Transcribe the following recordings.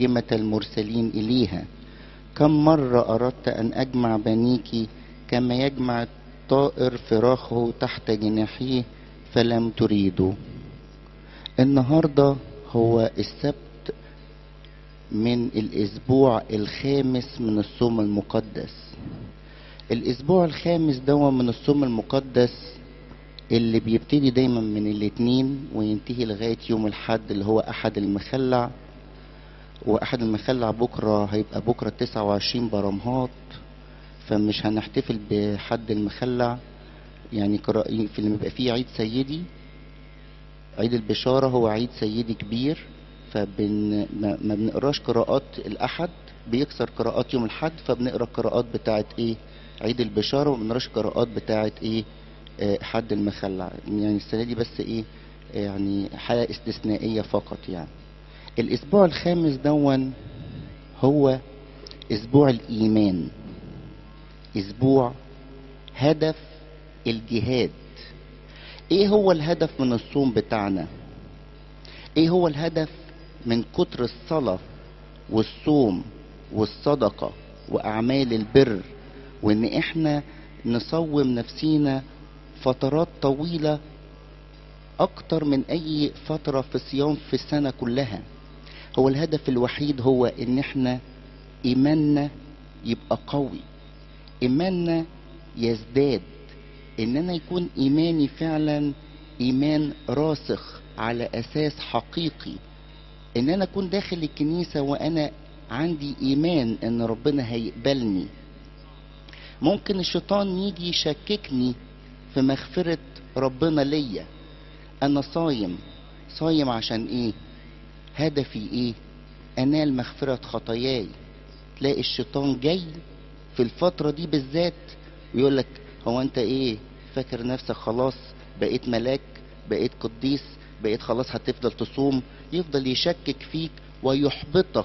كلمة المرسلين إليها كم مرة أردت أن أجمع بنيك كما يجمع الطائر فراخه تحت جناحيه فلم تريدوا النهاردة هو السبت من الأسبوع الخامس من الصوم المقدس الأسبوع الخامس ده من الصوم المقدس اللي بيبتدي دايما من الاثنين وينتهي لغاية يوم الحد اللي هو أحد المخلع وأحد المخلع بكرة هيبقى بكرة 29 برمهات فمش هنحتفل بحد المخلع يعني في اللي بيبقى فيه عيد سيدي عيد البشارة هو عيد سيدي كبير فبن ما بنقراش قراءات الأحد بيكسر قراءات يوم الحد فبنقرا القراءات بتاعت ايه عيد البشارة وما بنقراش قراءات بتاعت ايه آه حد المخلع يعني السنة دي بس ايه يعني حالة استثنائية فقط يعني الاسبوع الخامس دون هو اسبوع الايمان اسبوع هدف الجهاد ايه هو الهدف من الصوم بتاعنا ايه هو الهدف من كتر الصلاة والصوم والصدقة واعمال البر وان احنا نصوم نفسينا فترات طويلة اكتر من اي فترة في صيام في السنة كلها هو الهدف الوحيد هو ان احنا ايماننا يبقى قوي ايماننا يزداد ان انا يكون ايماني فعلا ايمان راسخ على اساس حقيقي ان انا اكون داخل الكنيسة وانا عندي ايمان ان ربنا هيقبلني ممكن الشيطان يجي يشككني في مغفرة ربنا ليا انا صايم صايم عشان ايه هدفي ايه انال مغفرة خطاياي تلاقي الشيطان جاي في الفترة دي بالذات ويقول لك هو انت ايه فاكر نفسك خلاص بقيت ملاك بقيت قديس بقيت خلاص هتفضل تصوم يفضل يشكك فيك ويحبطك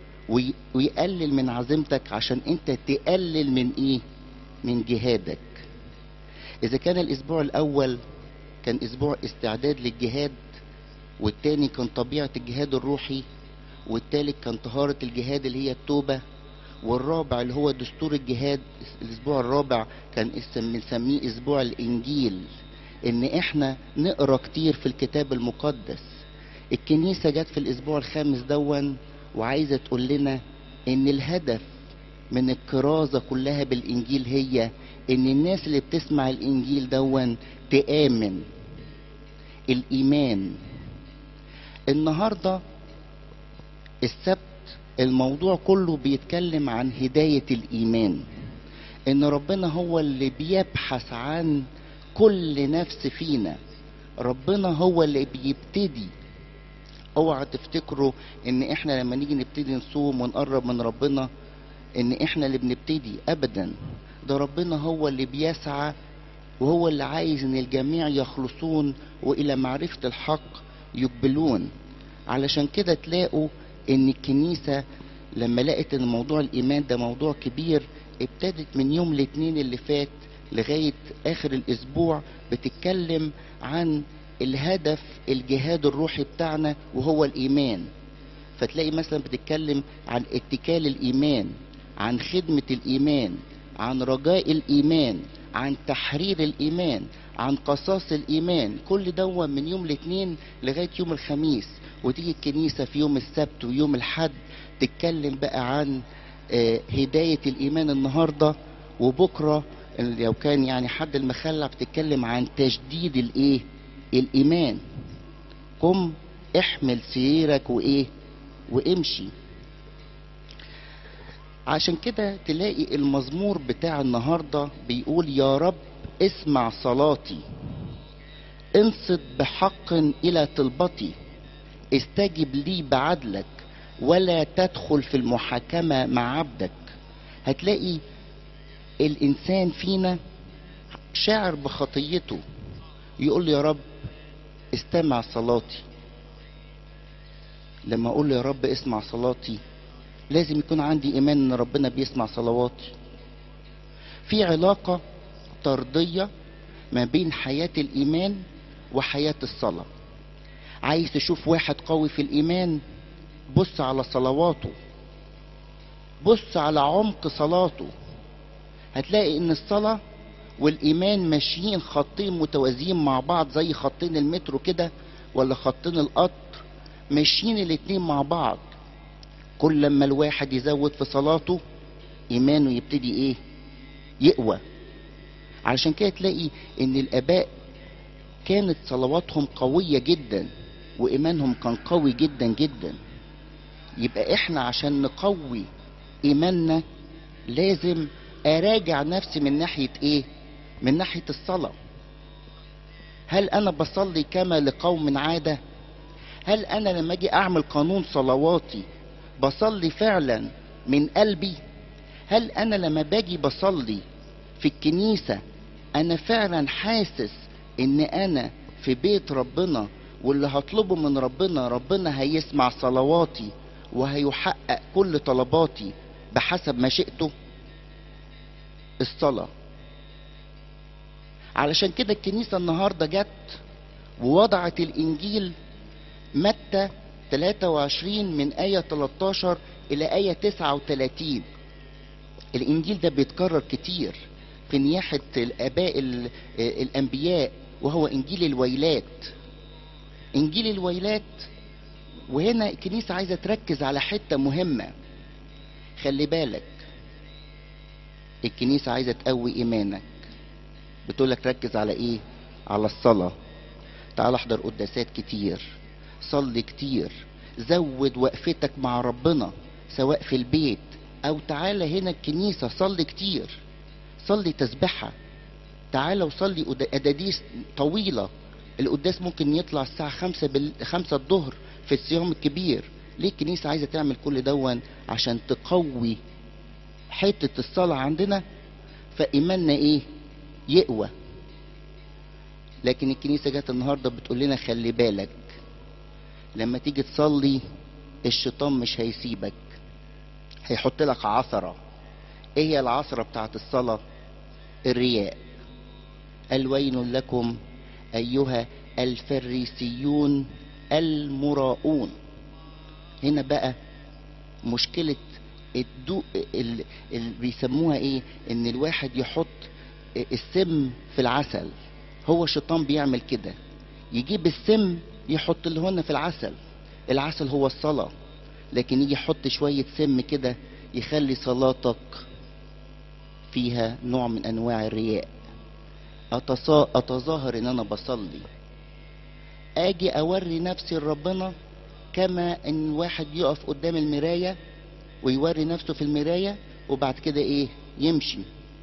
ويقلل من عزيمتك عشان انت تقلل من ايه من جهادك اذا كان الاسبوع الاول كان اسبوع استعداد للجهاد والتاني كان طبيعة الجهاد الروحي والتالت كان طهارة الجهاد اللي هي التوبة والرابع اللي هو دستور الجهاد الاسبوع الرابع كان بنسميه اسبوع الانجيل ان احنا نقرا كتير في الكتاب المقدس الكنيسة جت في الاسبوع الخامس دون وعايزة تقول لنا ان الهدف من الكرازة كلها بالانجيل هي ان الناس اللي بتسمع الانجيل دون تآمن الايمان النهاردة السبت الموضوع كله بيتكلم عن هداية الإيمان إن ربنا هو اللي بيبحث عن كل نفس فينا ربنا هو اللي بيبتدي اوعى تفتكروا ان احنا لما نيجي نبتدي نصوم ونقرب من ربنا ان احنا اللي بنبتدي ابدا ده ربنا هو اللي بيسعى وهو اللي عايز ان الجميع يخلصون والى معرفة الحق يقبلون علشان كده تلاقوا ان الكنيسة لما لقت ان موضوع الايمان ده موضوع كبير ابتدت من يوم الاثنين اللي فات لغاية اخر الاسبوع بتتكلم عن الهدف الجهاد الروحي بتاعنا وهو الايمان فتلاقي مثلا بتتكلم عن اتكال الايمان عن خدمة الايمان عن رجاء الايمان عن تحرير الايمان عن قصاص الايمان كل دوا من يوم الاثنين لغايه يوم الخميس وتيجي الكنيسه في يوم السبت ويوم الحد تتكلم بقى عن هدايه الايمان النهارده وبكره لو كان يعني حد المخلع بتتكلم عن تجديد الايه الايمان قم احمل سريرك وايه وامشي عشان كده تلاقي المزمور بتاع النهارده بيقول يا رب اسمع صلاتي انصت بحق الى طلبتي استجب لي بعدلك ولا تدخل في المحاكمة مع عبدك هتلاقي الانسان فينا شاعر بخطيته يقول يا رب استمع صلاتي لما اقول له يا رب اسمع صلاتي لازم يكون عندي ايمان ان ربنا بيسمع صلواتي في علاقة طردية ما بين حياة الايمان وحياة الصلاة عايز تشوف واحد قوي في الايمان بص على صلواته بص على عمق صلاته هتلاقي ان الصلاة والايمان ماشيين خطين متوازيين مع بعض زي خطين المترو كده ولا خطين القطر ماشيين الاتنين مع بعض كل لما الواحد يزود في صلاته ايمانه يبتدي ايه يقوى علشان كده تلاقي ان الاباء كانت صلواتهم قوية جدا وايمانهم كان قوي جدا جدا يبقى احنا عشان نقوي ايماننا لازم اراجع نفسي من ناحية ايه من ناحية الصلاة هل انا بصلي كما لقوم عادة هل انا لما اجي اعمل قانون صلواتي بصلي فعلا من قلبي هل انا لما باجي بصلي في الكنيسة انا فعلا حاسس ان انا في بيت ربنا واللي هطلبه من ربنا ربنا هيسمع صلواتي وهيحقق كل طلباتي بحسب مشيئته الصلاة علشان كده الكنيسة النهاردة جت ووضعت الإنجيل متى 23 من آية 13 إلى آية 39 الإنجيل ده بيتكرر كتير في نياحة الآباء الأنبياء وهو إنجيل الويلات إنجيل الويلات وهنا الكنيسة عايزة تركز على حتة مهمة خلي بالك الكنيسة عايزة تقوي إيمانك بتقولك ركز على إيه على الصلاة تعال احضر قداسات كتير صلي كتير زود وقفتك مع ربنا سواء في البيت او تعالى هنا الكنيسة صلي كتير صلي تسبحة تعالى وصلي أداديس طويلة القداس ممكن يطلع الساعة خمسة, بال... خمسة الظهر في الصيام الكبير ليه الكنيسة عايزة تعمل كل دون عشان تقوي حتة الصلاة عندنا فإيماننا إيه يقوى لكن الكنيسة جت النهاردة بتقول لنا خلي بالك لما تيجي تصلي الشيطان مش هيسيبك هيحط لك عثرة ايه هي العثرة بتاعت الصلاة الرياء الويل لكم ايها الفريسيون المراؤون هنا بقى مشكلة الدو اللي بيسموها ايه ان الواحد يحط السم في العسل هو الشيطان بيعمل كده يجيب السم يحط اللي هنا في العسل العسل هو الصلاة لكن يجي يحط شوية سم كده يخلي صلاتك فيها نوع من انواع الرياء أتصا... اتظاهر ان انا بصلي اجي اوري نفسي لربنا كما ان واحد يقف قدام المراية ويوري نفسه في المراية وبعد كده ايه يمشي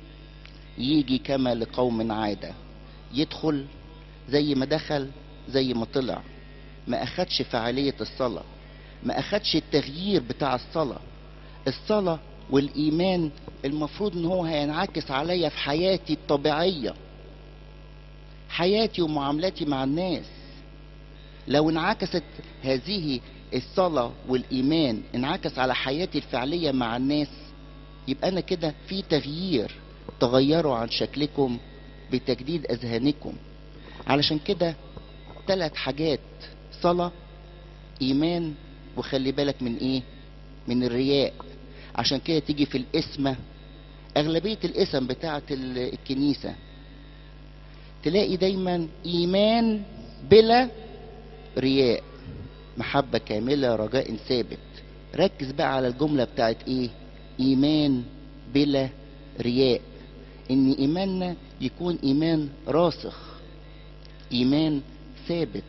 يجي كما لقوم عادة يدخل زي ما دخل زي ما طلع ما اخدش فعالية الصلاة ما اخدش التغيير بتاع الصلاة الصلاة والايمان المفروض ان هو هينعكس عليا في حياتي الطبيعية حياتي ومعاملاتي مع الناس لو انعكست هذه الصلاة والايمان انعكس على حياتي الفعلية مع الناس يبقى انا كده في تغيير تغيروا عن شكلكم بتجديد اذهانكم علشان كده ثلاث حاجات صلاة ايمان وخلي بالك من ايه من الرياء عشان كده تيجي في الاسمة اغلبية الاسم بتاعة الكنيسة تلاقي دايما ايمان بلا رياء محبة كاملة رجاء ثابت ركز بقى على الجملة بتاعت ايه ايمان بلا رياء ان ايماننا يكون ايمان راسخ ايمان ثابت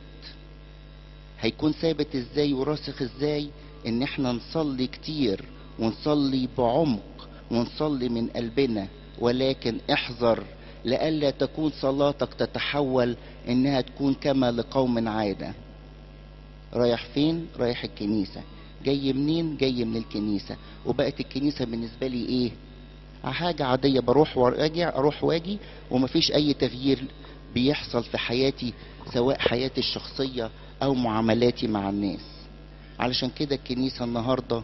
هيكون ثابت ازاي وراسخ ازاي ان احنا نصلي كتير ونصلي بعمق ونصلي من قلبنا ولكن احذر لئلا تكون صلاتك تتحول انها تكون كما لقوم عاده رايح فين رايح الكنيسه جاي منين جاي من الكنيسه وبقت الكنيسه بالنسبه لي ايه حاجه عاديه بروح وارجع اروح واجي ومفيش اي تغيير بيحصل في حياتي سواء حياتي الشخصيه او معاملاتي مع الناس علشان كده الكنيسه النهارده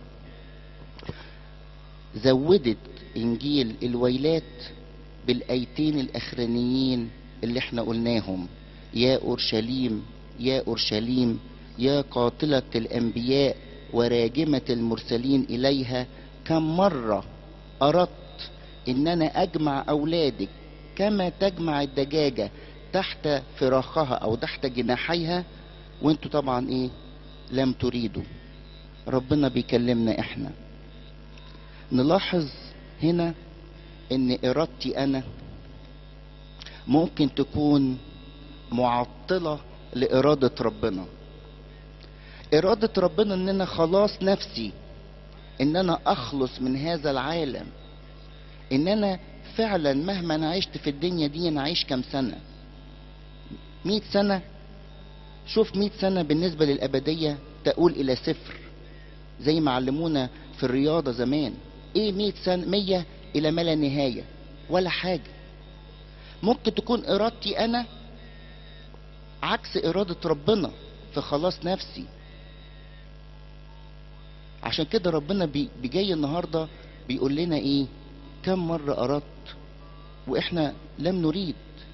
زودت انجيل الويلات بالايتين الاخرانيين اللي احنا قلناهم يا اورشليم يا اورشليم يا قاتله الانبياء وراجمة المرسلين إليها كم مرة أردت إن أنا أجمع أولادك كما تجمع الدجاجة تحت فراخها أو تحت جناحيها وانتوا طبعا إيه لم تريدوا ربنا بيكلمنا إحنا نلاحظ هنا إن إرادتي أنا ممكن تكون معطلة لإرادة ربنا إرادة ربنا إن أنا خلاص نفسي إن أنا أخلص من هذا العالم إن أنا فعلا مهما أنا عشت في الدنيا دي أنا عايش كام سنة مئة سنة شوف مئة سنة بالنسبة للأبدية تقول إلى صفر زي ما علمونا في الرياضة زمان إيه مئة سنة مية إلى ما لا نهاية ولا حاجة ممكن تكون إرادتي أنا عكس إرادة ربنا في خلاص نفسي عشان كده ربنا بي بيجي النهاردة بيقول لنا إيه كم مرة أردت وإحنا لم نريد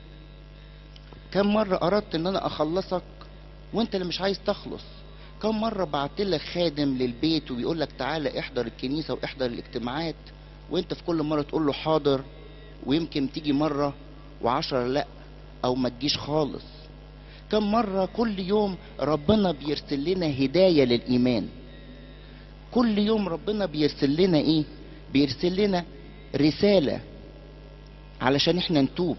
كم مرة أردت إن أنا أخلصك وأنت اللي مش عايز تخلص كم مرة بعت لك خادم للبيت وبيقول لك تعالى احضر الكنيسة واحضر الاجتماعات وانت في كل مرة تقول له حاضر ويمكن تيجي مرة وعشرة لا او ما تجيش خالص كم مرة كل يوم ربنا بيرسل لنا هداية للإيمان كل يوم ربنا بيرسل لنا ايه بيرسل لنا رسالة علشان احنا نتوب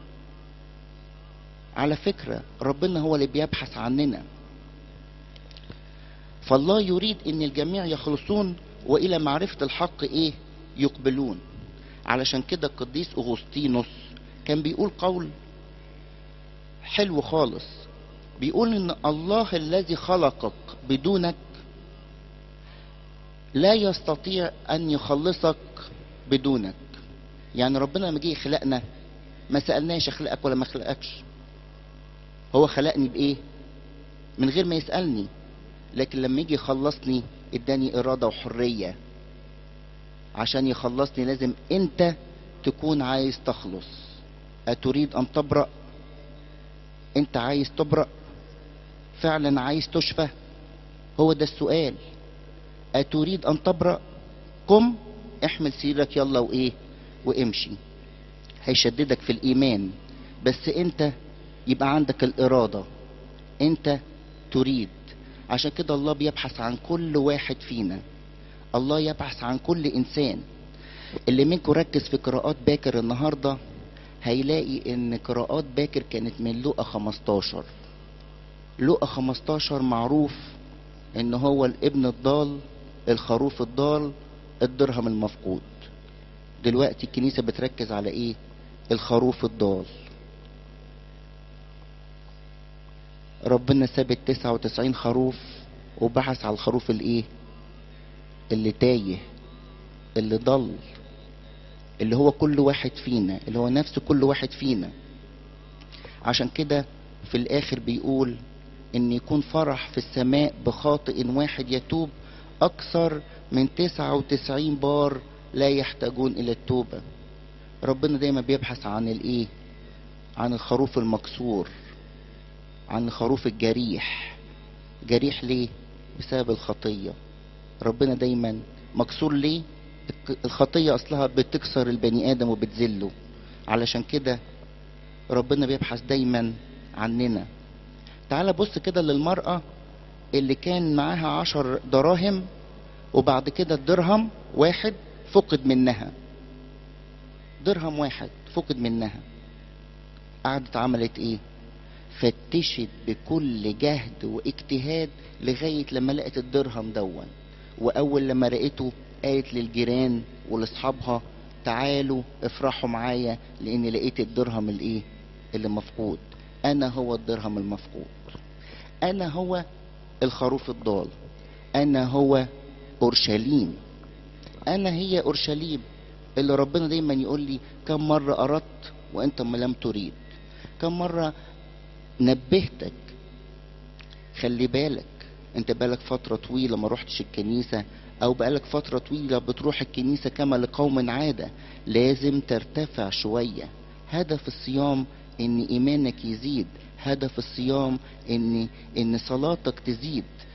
على فكرة ربنا هو اللي بيبحث عننا فالله يريد ان الجميع يخلصون والى معرفة الحق ايه يقبلون علشان كده القديس اغسطينوس كان بيقول قول حلو خالص بيقول ان الله الذي خلقك بدونك لا يستطيع ان يخلصك بدونك يعني ربنا لما جه يخلقنا ما سالناش اخلقك ولا ما اخلقكش هو خلقني بايه من غير ما يسالني لكن لما يجي يخلصني اداني اراده وحريه عشان يخلصني لازم انت تكون عايز تخلص اتريد ان تبرأ انت عايز تبرأ فعلا عايز تشفى هو ده السؤال اتريد ان تبرأ قم احمل سريرك يلا وايه وامشي هيشددك في الايمان بس انت يبقى عندك الاراده انت تريد عشان كده الله بيبحث عن كل واحد فينا الله يبحث عن كل انسان اللي منكم ركز في قراءات باكر النهارده هيلاقي ان قراءات باكر كانت من لقا 15 لقا 15 معروف ان هو الابن الضال الخروف الضال الدرهم المفقود دلوقتي الكنيسة بتركز على ايه الخروف الضال ربنا ساب التسعة وتسعين خروف وبحث على الخروف الايه اللي تايه اللي ضل اللي هو كل واحد فينا اللي هو نفس كل واحد فينا عشان كده في الاخر بيقول ان يكون فرح في السماء بخاطئ واحد يتوب اكثر من تسعة وتسعين بار لا يحتاجون الى التوبة ربنا دايما بيبحث عن الايه عن الخروف المكسور عن الخروف الجريح جريح ليه بسبب الخطية ربنا دايما مكسور ليه الخطية اصلها بتكسر البني ادم وبتذله علشان كده ربنا بيبحث دايما عننا تعال بص كده للمرأة اللي كان معاها عشر دراهم وبعد كده الدرهم واحد فقد منها درهم واحد فقد منها قعدت عملت ايه فتشت بكل جهد واجتهاد لغاية لما لقت الدرهم دون واول لما لقيته قالت للجيران ولاصحابها تعالوا افرحوا معايا لاني لقيت الدرهم الايه اللي مفقود انا هو الدرهم المفقود انا هو الخروف الضال انا هو اورشليم انا هي اورشليم اللي ربنا دايما يقول لي كم مرة اردت وانت ما لم تريد كم مرة نبهتك خلي بالك انت بقالك فترة طويلة ما رحتش الكنيسة او بقالك فترة طويلة بتروح الكنيسة كما لقوم عادة لازم ترتفع شوية هدف الصيام ان ايمانك يزيد هدف الصيام ان ان صلاتك تزيد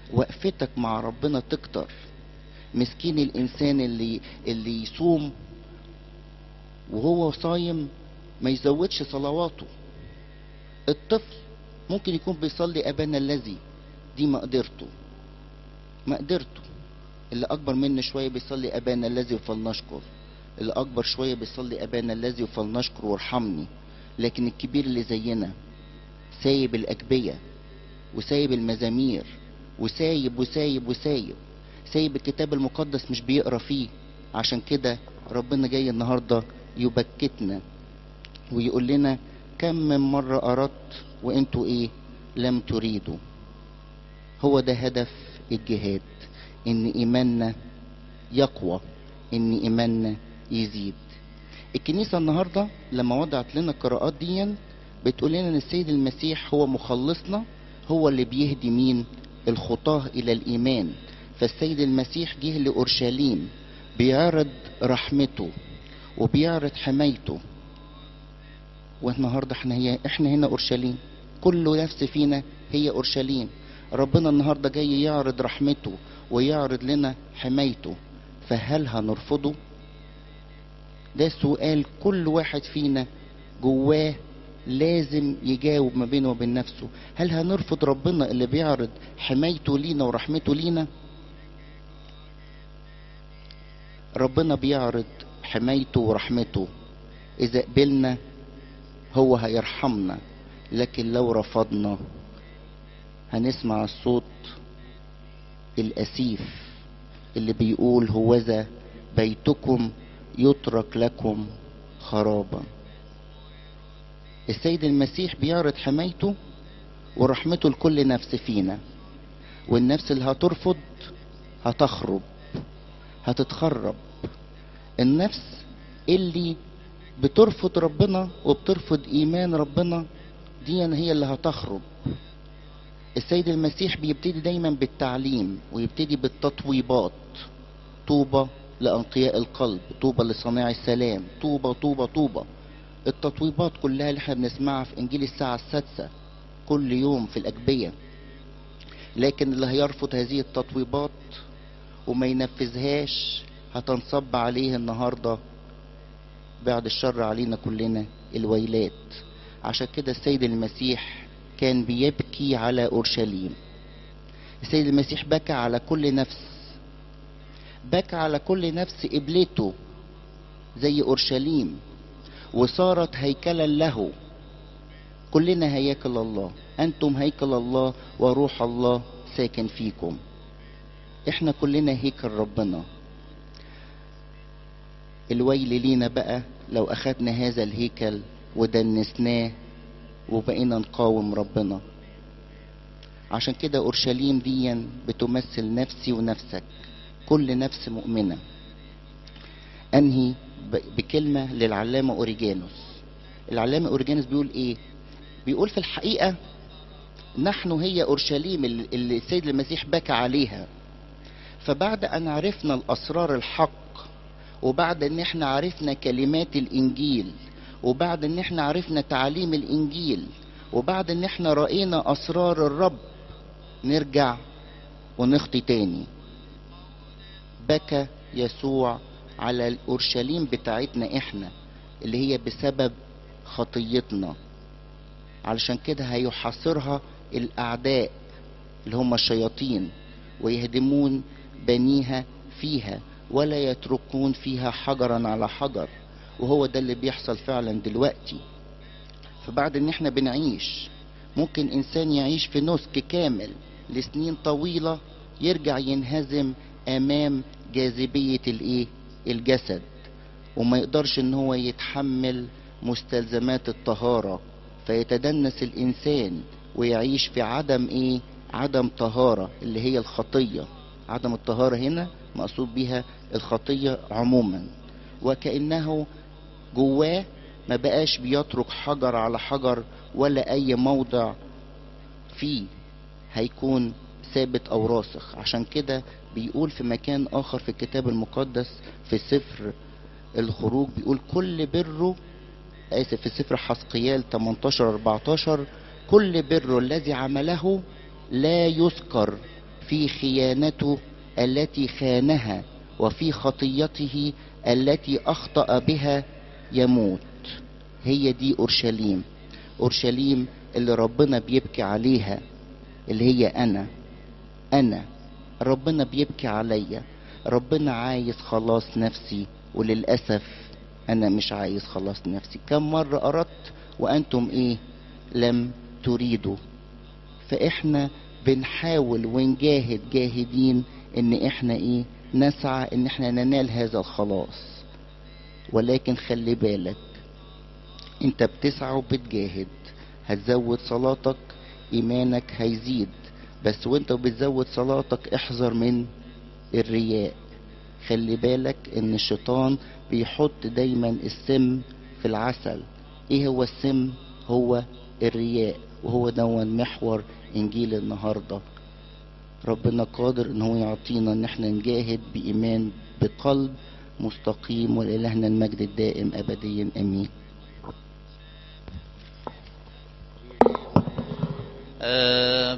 وقفتك مع ربنا تكتر مسكين الانسان اللي اللي يصوم وهو صايم ما يزودش صلواته الطفل ممكن يكون بيصلي ابانا الذي دي مقدرته مقدرته اللي اكبر منه شويه بيصلي ابانا الذي فلنشكر اللي اكبر شويه بيصلي ابانا الذي فلنشكر وارحمني لكن الكبير اللي زينا سايب الاجبيه وسايب المزامير وسايب وسايب وسايب سايب الكتاب المقدس مش بيقرا فيه عشان كده ربنا جاي النهارده يبكتنا ويقول لنا كم من مرة أردت وانتوا ايه لم تريدوا هو ده هدف الجهاد ان ايماننا يقوى ان ايماننا يزيد الكنيسة النهاردة لما وضعت لنا القراءات دي بتقول لنا ان السيد المسيح هو مخلصنا هو اللي بيهدي مين الخطاة الى الايمان فالسيد المسيح جه لأورشليم بيعرض رحمته وبيعرض حمايته والنهارده احنا هي احنا هنا اورشليم كل نفس فينا هي اورشليم ربنا النهارده جاي يعرض رحمته ويعرض لنا حمايته فهل هنرفضه ده سؤال كل واحد فينا جواه لازم يجاوب ما بينه وبين نفسه هل هنرفض ربنا اللي بيعرض حمايته لينا ورحمته لينا ربنا بيعرض حمايته ورحمته اذا قبلنا هو هيرحمنا لكن لو رفضنا هنسمع الصوت الأسيف اللي بيقول هوذا بيتكم يترك لكم خرابا السيد المسيح بيعرض حمايته ورحمته لكل نفس فينا والنفس اللي هترفض هتخرب هتتخرب النفس اللي بترفض ربنا وبترفض ايمان ربنا دي هي اللي هتخرب السيد المسيح بيبتدي دايما بالتعليم ويبتدي بالتطويبات طوبى لأنقياء القلب طوبى لصانع السلام طوبى طوبى طوبى التطويبات كلها اللي احنا بنسمعها في انجيل الساعة السادسة كل يوم في الأجبية لكن اللي هيرفض هذه التطويبات وما ينفذهاش هتنصب عليه النهارده بعد الشر علينا كلنا الويلات عشان كده السيد المسيح كان بيبكي على اورشليم السيد المسيح بكى على كل نفس بكى على كل نفس قبلته زي اورشليم وصارت هيكلا له كلنا هياكل الله انتم هيكل الله وروح الله ساكن فيكم احنا كلنا هيكل ربنا الويل لينا بقى لو اخدنا هذا الهيكل ودنسناه وبقينا نقاوم ربنا عشان كده اورشليم ديا بتمثل نفسي ونفسك كل نفس مؤمنه انهي بكلمه للعلامه اوريجانوس العلامه اوريجانوس بيقول ايه بيقول في الحقيقه نحن هي اورشليم اللي السيد المسيح بكى عليها فبعد ان عرفنا الاسرار الحق وبعد ان احنا عرفنا كلمات الانجيل وبعد ان احنا عرفنا تعاليم الانجيل وبعد ان احنا رأينا اسرار الرب نرجع ونخطي تاني بكى يسوع على الاورشليم بتاعتنا احنا اللي هي بسبب خطيتنا علشان كده هيحاصرها الاعداء اللي هم الشياطين ويهدمون بنيها فيها ولا يتركون فيها حجرا على حجر وهو ده اللي بيحصل فعلا دلوقتي فبعد ان احنا بنعيش ممكن انسان يعيش في نسك كامل لسنين طويلة يرجع ينهزم امام جاذبية الايه الجسد وما يقدرش ان هو يتحمل مستلزمات الطهارة فيتدنس الانسان ويعيش في عدم ايه عدم طهارة اللي هي الخطية عدم الطهارة هنا مقصود بها الخطية عموما وكأنه جواه ما بقاش بيترك حجر على حجر ولا اي موضع فيه هيكون ثابت او راسخ عشان كده بيقول في مكان اخر في الكتاب المقدس في سفر الخروج بيقول كل بره اسف في سفر حسقيال 18 14 كل بره الذي عمله لا يذكر في خيانته التي خانها وفي خطيته التي اخطا بها يموت هي دي اورشليم اورشليم اللي ربنا بيبكي عليها اللي هي انا انا ربنا بيبكي عليا ربنا عايز خلاص نفسي وللاسف انا مش عايز خلاص نفسي كم مرة اردت وانتم ايه لم تريدوا فاحنا بنحاول ونجاهد جاهدين ان احنا ايه نسعى ان احنا ننال هذا الخلاص ولكن خلي بالك انت بتسعى وبتجاهد هتزود صلاتك ايمانك هيزيد بس وانت بتزود صلاتك احذر من الرياء خلي بالك ان الشيطان بيحط دايما السم في العسل ايه هو السم هو الرياء وهو دون محور انجيل النهارده ربنا قادر ان هو يعطينا ان احنا نجاهد بايمان بقلب مستقيم ولإلهنا المجد الدائم ابديا امين آه